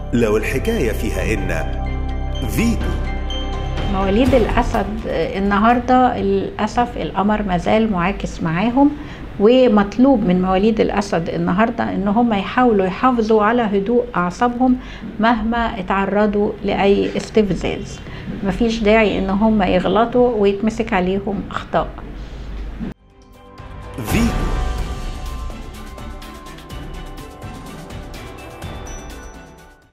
لو الحكاية فيها إن فيتو مواليد الأسد النهاردة للأسف القمر مازال معاكس معاهم ومطلوب من مواليد الأسد النهاردة إن هم يحاولوا يحافظوا على هدوء أعصابهم مهما اتعرضوا لأي استفزاز مفيش داعي إن هم يغلطوا ويتمسك عليهم أخطاء فيتو